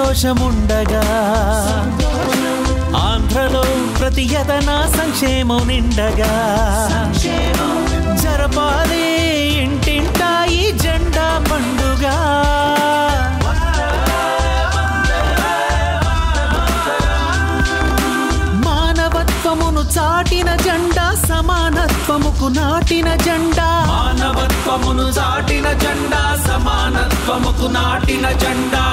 సంతోషముండగా ఆంధ్రలో ప్రతి యతన సంక్షేమం నిండగా జరపాలి ఇంటింటా ఈ జెండా పండుగ మానవత్వమును చాటిన జెండా సమానత్వముకు నాటిన జెండా మానవత్వమును చాటిన జెండా సమానత్వముకు నాటిన జెండా